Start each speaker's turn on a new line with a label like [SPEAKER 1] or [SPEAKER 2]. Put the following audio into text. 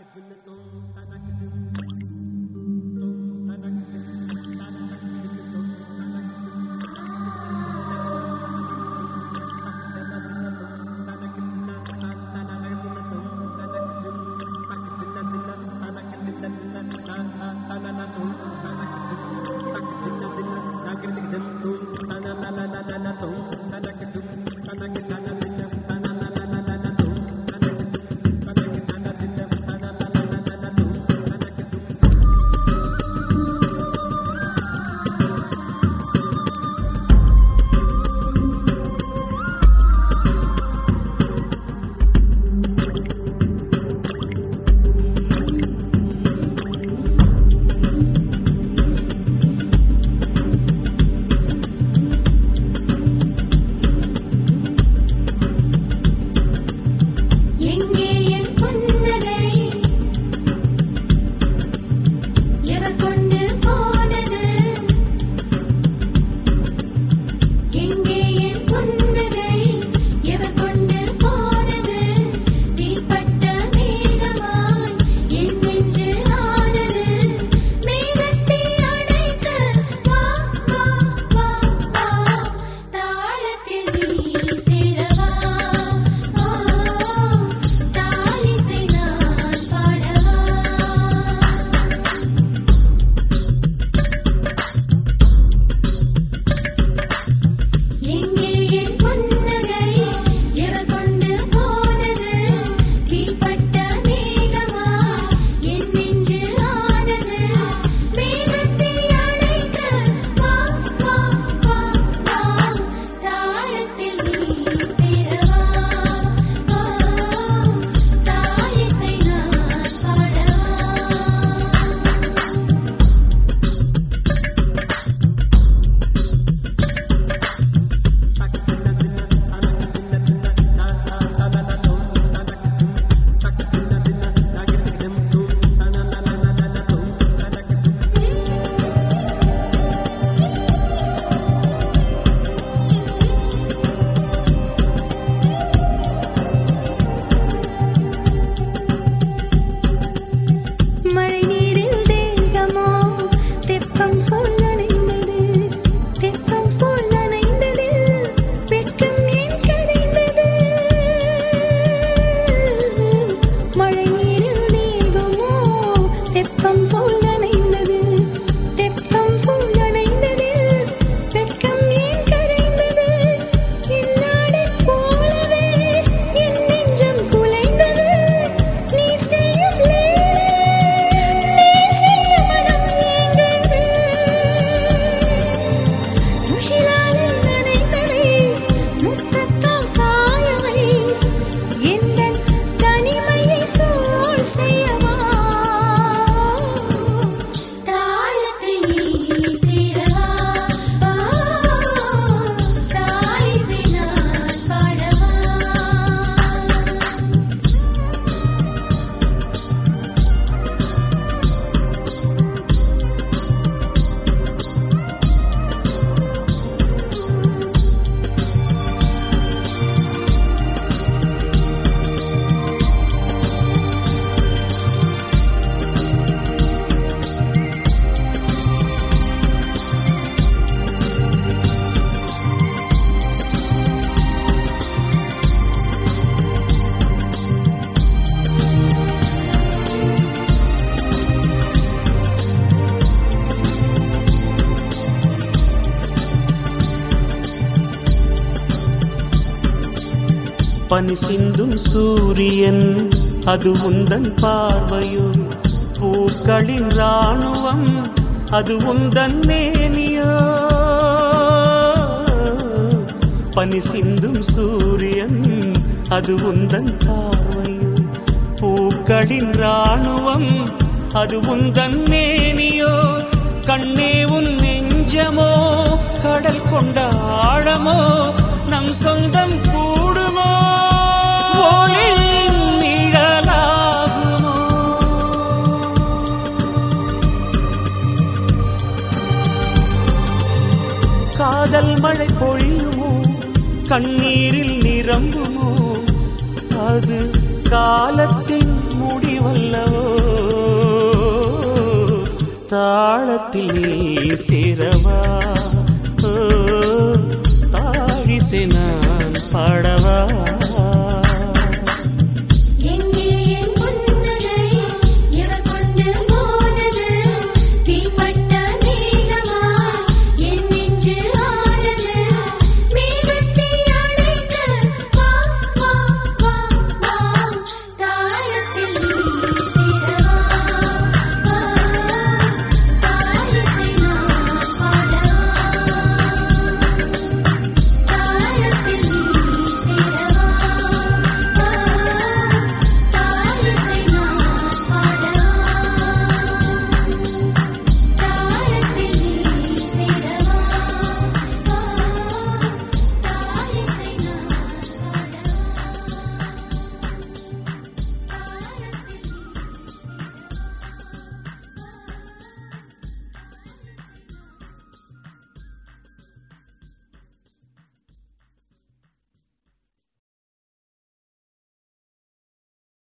[SPEAKER 1] எங்கே என் புன்னகை எவர் கொண்டு போனது எங்கே என் புன்னகை எவர் கொண்டு போனது தீப்பட்ட மேகமாய் என் நெஞ்சு ஆனது மேகத்தை அணைக்க வா வா வா வா தாளத்தில் நீ சேரவா ஓ தாளிசை நான் பாடவா எங்கே என் புன்னகை எவர் கொண்டு போனது தீப்பட்ட மேகமா என் நெஞ்சு ஆனது மேகத்தை அணைக்க வா வா வா வா தாளத்தில் நீ சேரவா ஓ தாளிசை நான் பாடவா மழை நீரில் தேகமோ தெப்பம் போல் நனைந்தது தெப்பம் போல் நனைந்தது வெட்கம் ஏன் கரைந்தது மழை நீரில் தேகமோ தெப்பம் போல் நனைந்தது தெப்பம் போல் நனைந்தது வெட்கம் ஏன் கரைந்தது என் நாடை போலவே என் நெஞ்சம் குலைந்தது நீ செய்யும் லீலை நீ செய்யும் மனம் ஏங்குது முகிலாலில் நனைந்ததை முத்தத்தால் காயவை எந்தன் தனிமையை தோள் செய்யவா தாளத்தில் நீ சேரவா தாளிசை நான் பாடவா
[SPEAKER 2] பனி சிந்தும் சூரியன் அது உந்தன் பார்வையோ பூக்களின் ராணுவம் அது உந்தன் மேனியோ பனி சிந்தும் சூரியன் அது உந்தன் பார்வையோ பூக்களின் ராணுவம் அது உந்தன் மேனியோ கண்ணே உன் நெஞ்சமோ கடல் கொண்ட ஆழமோ நம் சொந்தம் கூடுமோ ஒளியின் நிழலாகுமோ காதல் மழை பொழியுமோ கண்ணீரில் நிரம்புமோ அது காலத்தின் முடிவல்லவோ தாளத்தில் நீ சேரவா ஓ தாழிசை